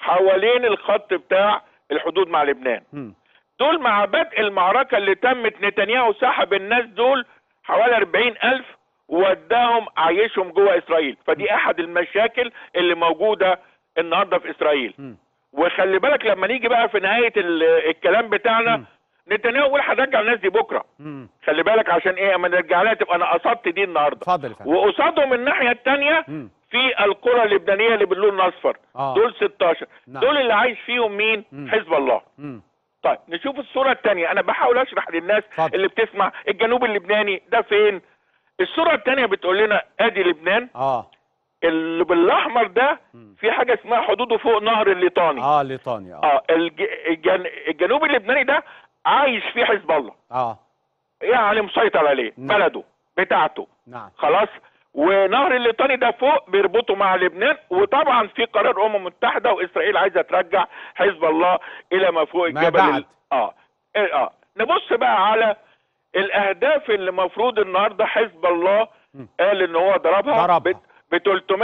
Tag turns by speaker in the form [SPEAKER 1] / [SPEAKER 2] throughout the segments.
[SPEAKER 1] حوالين الخط بتاع الحدود مع لبنان
[SPEAKER 2] مم.
[SPEAKER 1] دول مع بدء المعركة اللي تمت نتنياهو سحب الناس دول حوالي 40 ألف ووداهم عايشهم جوه إسرائيل فدي أحد المشاكل اللي موجودة النهاردة في إسرائيل
[SPEAKER 2] مم.
[SPEAKER 1] وخلي بالك لما نيجي بقى في نهاية ال- الكلام بتاعنا
[SPEAKER 2] مم.
[SPEAKER 1] نتنياهو يقول هنرجع الناس دي بكرة
[SPEAKER 2] مم.
[SPEAKER 1] خلي بالك عشان ايه اما نرجع لها تبقى انا قصدت دي النهارده
[SPEAKER 2] اتفضل يا فندم
[SPEAKER 1] وقصادهم الناحيه الثانيه
[SPEAKER 2] مم.
[SPEAKER 1] في القرى اللبنانيه اللي باللون الاصفر
[SPEAKER 2] آه.
[SPEAKER 1] دول 16
[SPEAKER 2] نعم.
[SPEAKER 1] دول اللي عايش فيهم مين
[SPEAKER 2] مم.
[SPEAKER 1] حزب الله
[SPEAKER 2] مم.
[SPEAKER 1] طيب نشوف الصوره الثانيه انا بحاول اشرح للناس
[SPEAKER 2] اتفضل.
[SPEAKER 1] اللي بتسمع الجنوب اللبناني ده فين الصوره الثانيه بتقول لنا ادي لبنان
[SPEAKER 2] اه
[SPEAKER 1] اللي بالاحمر ده
[SPEAKER 2] مم.
[SPEAKER 1] في حاجه اسمها حدوده فوق نهر الليطاني
[SPEAKER 2] اه ليطانيا اه
[SPEAKER 1] اه الج... الجن... الجنوب اللبناني ده عايش فيه حزب الله
[SPEAKER 2] اه
[SPEAKER 1] يعني مسيطر عليه
[SPEAKER 2] نعم.
[SPEAKER 1] بلده بتاعته
[SPEAKER 2] نعم
[SPEAKER 1] خلاص ونهر الليطاني ده فوق بيربطه مع لبنان وطبعا في قرار امم متحده واسرائيل عايزه ترجع حزب الله الى ما فوق
[SPEAKER 2] ما
[SPEAKER 1] الجبل
[SPEAKER 2] بعد.
[SPEAKER 1] ال- اه إيه، اه نبص بقى على الاهداف اللي المفروض النهارده حزب الله
[SPEAKER 2] مم.
[SPEAKER 1] قال ان هو ضربها
[SPEAKER 2] ضربها.
[SPEAKER 1] ب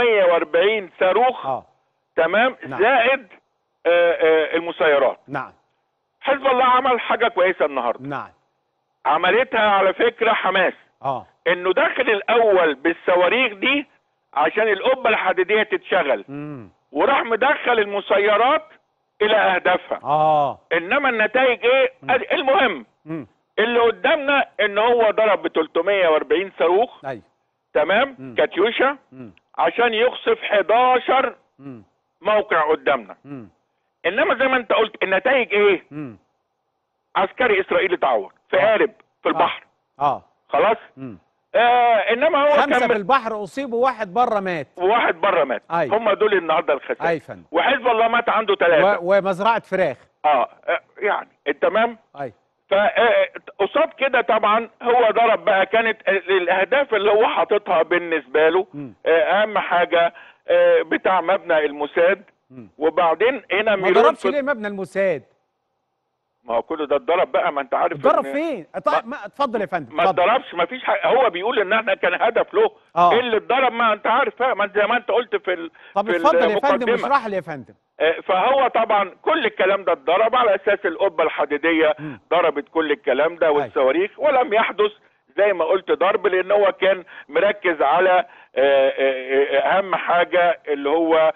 [SPEAKER 1] 340 صاروخ
[SPEAKER 2] اه
[SPEAKER 1] تمام
[SPEAKER 2] نعم.
[SPEAKER 1] زائد آه آه المسيرات
[SPEAKER 2] نعم
[SPEAKER 1] حزب الله عمل حاجه كويسه النهارده
[SPEAKER 2] نعم
[SPEAKER 1] عملتها على فكره حماس
[SPEAKER 2] اه
[SPEAKER 1] انه داخل الاول بالصواريخ دي عشان القبه الحديديه تتشغل
[SPEAKER 2] مم.
[SPEAKER 1] وراح مدخل المسيرات الى اهدافها
[SPEAKER 2] اه
[SPEAKER 1] انما النتائج ايه أدي- المهم
[SPEAKER 2] مم.
[SPEAKER 1] اللي قدامنا ان هو ضرب ب 340 صاروخ
[SPEAKER 2] ايوه
[SPEAKER 1] تمام
[SPEAKER 2] مم.
[SPEAKER 1] كاتيوشا
[SPEAKER 2] مم.
[SPEAKER 1] عشان يقصف 11
[SPEAKER 2] مم.
[SPEAKER 1] موقع قدامنا
[SPEAKER 2] مم.
[SPEAKER 1] انما زي ما انت قلت النتائج ايه
[SPEAKER 2] مم.
[SPEAKER 1] عسكري اسرائيلي تعور في
[SPEAKER 2] آه.
[SPEAKER 1] قارب في البحر
[SPEAKER 2] اه
[SPEAKER 1] خلاص
[SPEAKER 2] مم.
[SPEAKER 1] آه انما هو
[SPEAKER 2] خمسه
[SPEAKER 1] كان
[SPEAKER 2] في البحر اصيبوا واحد بره مات
[SPEAKER 1] واحد بره مات
[SPEAKER 2] أيوة.
[SPEAKER 1] هم دول النهارده الخسائر
[SPEAKER 2] اي فندم
[SPEAKER 1] وحزب الله مات عنده ثلاثه
[SPEAKER 2] و- ومزرعه فراخ
[SPEAKER 1] اه آه، يعني تمام
[SPEAKER 2] اي
[SPEAKER 1] فقصاد كده طبعا هو ضرب بقى كانت ال- الاهداف اللي هو حاططها بالنسبه له
[SPEAKER 2] مم.
[SPEAKER 1] آه، اهم حاجه آه، بتاع مبنى الموساد
[SPEAKER 2] مم.
[SPEAKER 1] وبعدين هنا
[SPEAKER 2] ما
[SPEAKER 1] ميرون
[SPEAKER 2] ضربش
[SPEAKER 1] في-
[SPEAKER 2] ليه مبنى الموساد
[SPEAKER 1] ما هو كله ده اتضرب بقى ما انت عارف
[SPEAKER 2] اتضرب
[SPEAKER 1] إن-
[SPEAKER 2] فين طيب ما اتفضل يا فندم
[SPEAKER 1] ما
[SPEAKER 2] اتفضل
[SPEAKER 1] اتضربش ما فيش حاجه هو بيقول ان احنا كان هدف له
[SPEAKER 2] آه.
[SPEAKER 1] ايه اللي اتضرب ما انت عارف بقى، ما انت زي ما انت قلت في ال...
[SPEAKER 2] طب
[SPEAKER 1] في
[SPEAKER 2] اتفضل يا فندم
[SPEAKER 1] المقدمة.
[SPEAKER 2] اشرح لي يا فندم
[SPEAKER 1] آه، فهو طبعا كل الكلام ده اتضرب على اساس القبه الحديديه
[SPEAKER 2] مم.
[SPEAKER 1] ضربت كل الكلام ده والصواريخ ولم يحدث زي ما قلت ضرب لان هو كان مركز على آه، آه، آه، اهم حاجه اللي هو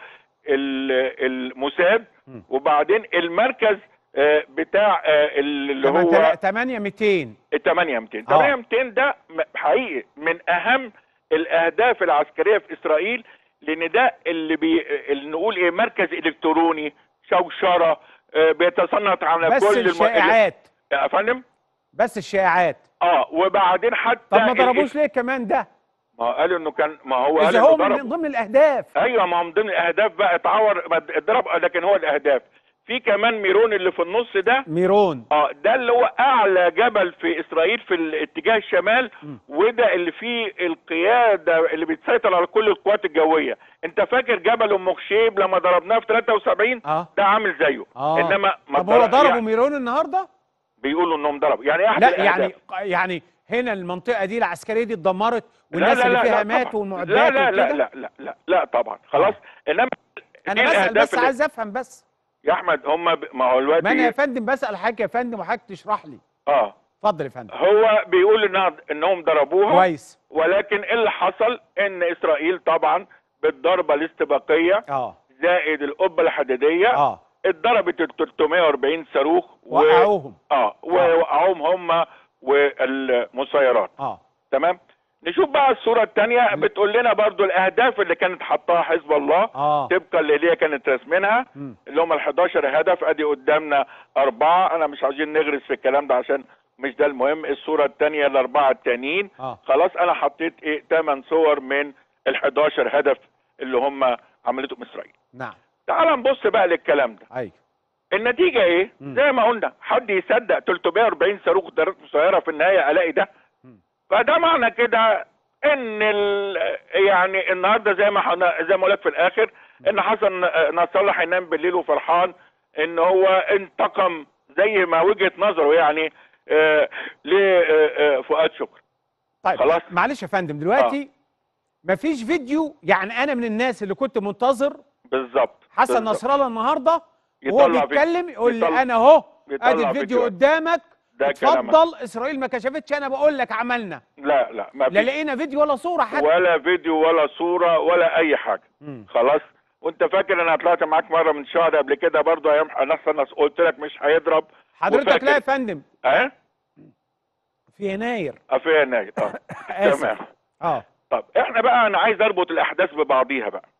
[SPEAKER 1] ال- الموساد
[SPEAKER 2] مم.
[SPEAKER 1] وبعدين المركز آه، بتاع آه، اللي هو
[SPEAKER 2] 8 200
[SPEAKER 1] ال 8200
[SPEAKER 2] آه.
[SPEAKER 1] 8200 ده م- حقيقي من اهم الاهداف العسكريه في اسرائيل لان ده اللي, بي... اللي نقول ايه مركز الكتروني شوشره آه، بيتصنت على
[SPEAKER 2] بس
[SPEAKER 1] كل الم-
[SPEAKER 2] الشائعات
[SPEAKER 1] يا فندم
[SPEAKER 2] بس الشائعات
[SPEAKER 1] اه وبعدين حتى
[SPEAKER 2] طب ما
[SPEAKER 1] ال-
[SPEAKER 2] ضربوش ليه كمان ده
[SPEAKER 1] ما هو قالوا انه كان ما هو قال
[SPEAKER 2] اذا
[SPEAKER 1] انه
[SPEAKER 2] هو
[SPEAKER 1] ضرب
[SPEAKER 2] من ضمن الاهداف
[SPEAKER 1] ايوه ما هو من ضمن الاهداف بقى اتعور ما اتضرب لكن هو الاهداف في كمان ميرون اللي في النص ده
[SPEAKER 2] ميرون
[SPEAKER 1] اه ده اللي هو اعلى جبل في اسرائيل في الاتجاه الشمال
[SPEAKER 2] م.
[SPEAKER 1] وده اللي فيه القياده اللي بتسيطر على كل القوات الجويه انت فاكر جبل ام خشيب لما ضربناه في 73
[SPEAKER 2] اه
[SPEAKER 1] ده عامل زيه
[SPEAKER 2] اه
[SPEAKER 1] انما ما
[SPEAKER 2] طب هو
[SPEAKER 1] ضرب-
[SPEAKER 2] ضربوا
[SPEAKER 1] يعني
[SPEAKER 2] ميرون النهارده
[SPEAKER 1] بيقولوا انهم ضربوا يعني احد
[SPEAKER 2] لا
[SPEAKER 1] الأهداف.
[SPEAKER 2] يعني يعني هنا المنطقه دي العسكريه دي اتدمرت
[SPEAKER 1] لا
[SPEAKER 2] والناس
[SPEAKER 1] لا
[SPEAKER 2] اللي
[SPEAKER 1] لا
[SPEAKER 2] فيها
[SPEAKER 1] لا
[SPEAKER 2] ماتوا
[SPEAKER 1] طبعاً.
[SPEAKER 2] والمعدات
[SPEAKER 1] لا لا لا
[SPEAKER 2] وكده
[SPEAKER 1] لا لا لا لا طبعا خلاص انما
[SPEAKER 2] انا
[SPEAKER 1] دي
[SPEAKER 2] بسال
[SPEAKER 1] الأهداف
[SPEAKER 2] بس
[SPEAKER 1] اللي-
[SPEAKER 2] عايز افهم بس
[SPEAKER 1] يا احمد هم ب... ما هو الوقت
[SPEAKER 2] ما انا يا
[SPEAKER 1] إيه؟
[SPEAKER 2] فندم بسال حضرتك يا فندم وحضرتك تشرح لي
[SPEAKER 1] اه
[SPEAKER 2] اتفضل يا فندم
[SPEAKER 1] هو بيقول إنها... انهم ضربوها
[SPEAKER 2] كويس
[SPEAKER 1] ولكن اللي حصل ان اسرائيل طبعا بالضربه الاستباقيه
[SPEAKER 2] اه
[SPEAKER 1] زائد القبه الحديديه
[SPEAKER 2] اه
[SPEAKER 1] اتضربت ال 340 صاروخ و...
[SPEAKER 2] وقعوهم
[SPEAKER 1] اه ووقعوهم هم والمسيرات
[SPEAKER 2] اه
[SPEAKER 1] تمام نشوف بقى الصوره الثانيه بتقول لنا برضو الاهداف اللي كانت حطاها حزب الله
[SPEAKER 2] اه
[SPEAKER 1] طبقا اللي هي كانت رسمينها
[SPEAKER 2] مم.
[SPEAKER 1] اللي هم ال 11 هدف ادي قدامنا اربعه انا مش عايزين نغرس في الكلام ده عشان مش ده المهم الصوره الثانيه الاربعه التانيين
[SPEAKER 2] اه
[SPEAKER 1] خلاص انا حطيت ايه 8 صور من ال 11 هدف اللي هم عملتهم اسرائيل
[SPEAKER 2] نعم
[SPEAKER 1] تعال نبص بقى للكلام ده
[SPEAKER 2] ايوه
[SPEAKER 1] النتيجه ايه
[SPEAKER 2] مم.
[SPEAKER 1] زي ما قلنا حد يصدق 340 صاروخ ضربات مسيره في النهايه الاقي ده
[SPEAKER 2] مم.
[SPEAKER 1] فده معنى كده ان ال يعني النهارده زي ما حنا زي ما قلت في الاخر ان حسن نصر الله هينام بالليل وفرحان ان هو انتقم زي ما وجهه نظره يعني آه لفؤاد شكر
[SPEAKER 2] طيب
[SPEAKER 1] خلاص.
[SPEAKER 2] معلش يا فندم دلوقتي مفيش فيديو يعني انا من الناس اللي كنت منتظر
[SPEAKER 1] بالظبط
[SPEAKER 2] حسن
[SPEAKER 1] بالظبط.
[SPEAKER 2] نصر الله النهارده وهو
[SPEAKER 1] يطلع فيديو.
[SPEAKER 2] بيتكلم يقول لي
[SPEAKER 1] يطلع-
[SPEAKER 2] انا اهو
[SPEAKER 1] يطلع
[SPEAKER 2] ادي الفيديو
[SPEAKER 1] فيديوهات.
[SPEAKER 2] قدامك
[SPEAKER 1] ده كلام
[SPEAKER 2] اتفضل اسرائيل ما كشفتش انا بقول لك عملنا
[SPEAKER 1] لا لا ما
[SPEAKER 2] لا
[SPEAKER 1] فيش
[SPEAKER 2] لقينا فيديو ولا صوره حتى
[SPEAKER 1] ولا فيديو ولا صوره ولا اي حاجه
[SPEAKER 2] مم.
[SPEAKER 1] خلاص وانت فاكر انا طلعت معاك مره من شهر قبل كده برضه ايام حسن نصر قلت لك مش هيضرب
[SPEAKER 2] حضرتك
[SPEAKER 1] وفاكر-
[SPEAKER 2] لا يا فندم
[SPEAKER 1] اه
[SPEAKER 2] في يناير
[SPEAKER 1] اه في يناير اه
[SPEAKER 2] آسف.
[SPEAKER 1] تمام
[SPEAKER 2] اه
[SPEAKER 1] طب احنا بقى انا عايز اربط الاحداث ببعضيها بقى